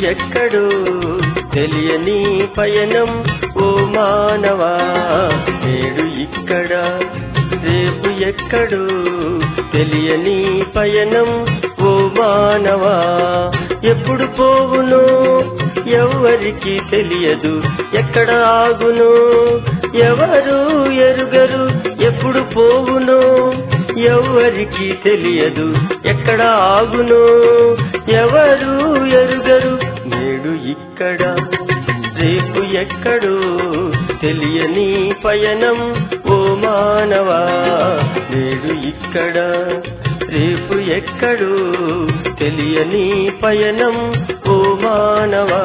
ఎక్కడో తెలియని పయనం ఓ మానవా నేడు ఇక్కడ రేపు ఎక్కడో తెలియని పయనం ఓ మానవా ఎప్పుడు పోవునో ఎవరికి తెలియదు ఎక్కడ ఆగునో ఎవరు ఎరుగరు ఎప్పుడు పోవునో ఎవరికి తెలియదు ఎక్కడ ఆగునో ఎవరు ఎరుగరు నేడు ఇక్కడ రేపు ఎక్కడో తెలియని పయనం ఓ మానవా నేడు ఇక్కడ రేపు ఎక్కడో తెలియని పయనం ఓ మానవా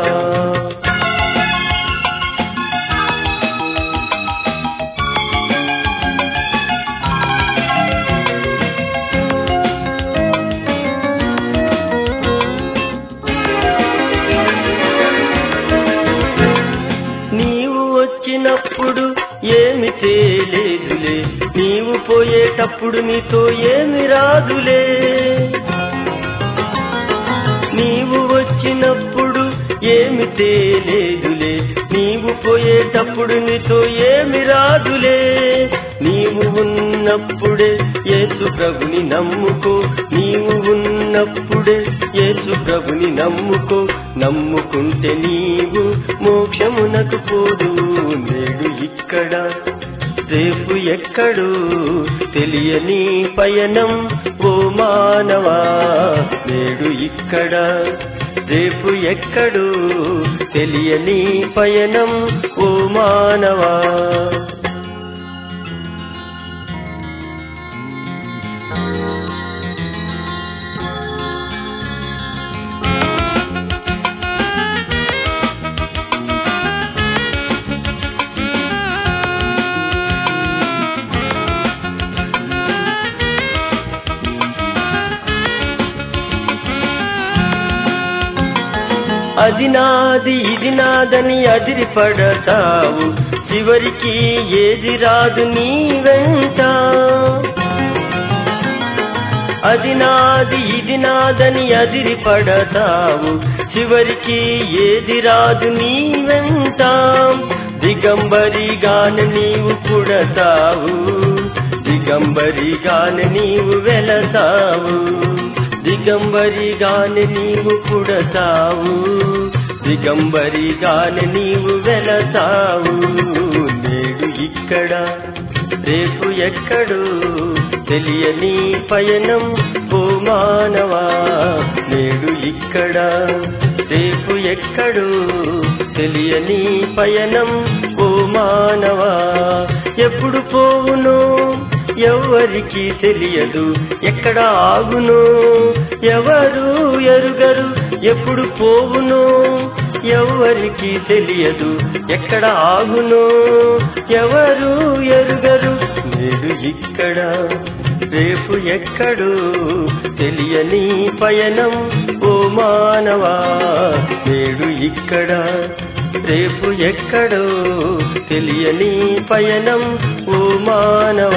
నీవు వచ్చినప్పుడు ఏమి తేలేదులే నీవు పోయేటప్పుడు నీతో ఏమి రాదులే నీవు వచ్చినప్పుడు ఏమి తేలేదులే నీవు పోయేటప్పుడు నీతో ఏమి రాదులే నీవు ఉన్నప్పుడే యేసు ప్రభుని నమ్ముకో నీవు ఉన్నప్పుడే యేసు ప్రభుని నమ్ముకో నమ్ముకుంటే నీవు మోక్షమునకు పోదు నేడు ఇక్కడ రేపు ఎక్కడో తెలియని పయనం ఓ మానవా నేడు ఇక్కడ రేపు ఎక్కడో తెలియని పయనం ఓ మానవా అది నాది ఇది నాదని అదిరి పడతావు చివరికి ఏది రాదు నీ వెంట అది నాది ఇది నాదని అదిరి పడతావు చివరికి ఏది రాదు నీ వెంట దిగంబరిగాన నీవు పుడతావు దిగంబరిగాన నీవు వెళతావు దిగంబరిగానే నీవు పుడతావు దిగంబరిగానే నీవు వెళతావు నేడు ఇక్కడ రేపు ఎక్కడో తెలియని పయనం ఓ మానవా నేడు ఇక్కడ రేపు ఎక్కడో తెలియని పయనం ఓ మానవా ఎప్పుడు పోవునో ఎవరికి తెలియదు ఎక్కడ ఆగునో ఎవరు ఎరుగరు ఎప్పుడు పోవునో ఎవరికి తెలియదు ఎక్కడ ఆగునో ఎవరు ఎరుగరు నేడు ఇక్కడ రేపు ఎక్కడో తెలియని పయనం ఓ మానవా నేడు ఇక్కడ రేపు ఎక్కడో తెలియని పయనం ఓ మానవా